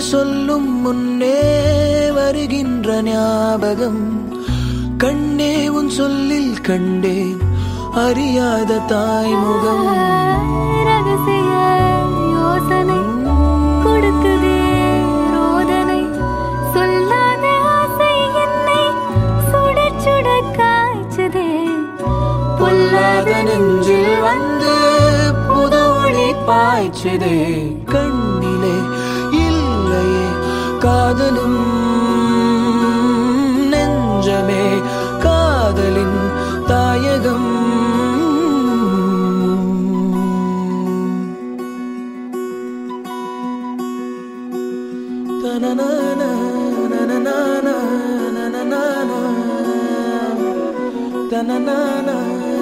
சொல்லும் முன்னே வருகின்ற ஞாபகம் கண்ணே உன் சொல்லில் கண்டேன் அறியாத தாய்முகம் ரகசிய யோசனை கொடுக்குதே ரோதனை சொல்லாத ஆசை என்னை சுட சுட காய்ச்சதே பொல்லாத நெஞ்சில் வந்து புது ஒளி பாய்ச்சதே கண்ணிலே இல்லையே காதலும் நெஞ்சமே காதலின் தாயகம் தனனன, நனனன, நனனன, தனனன,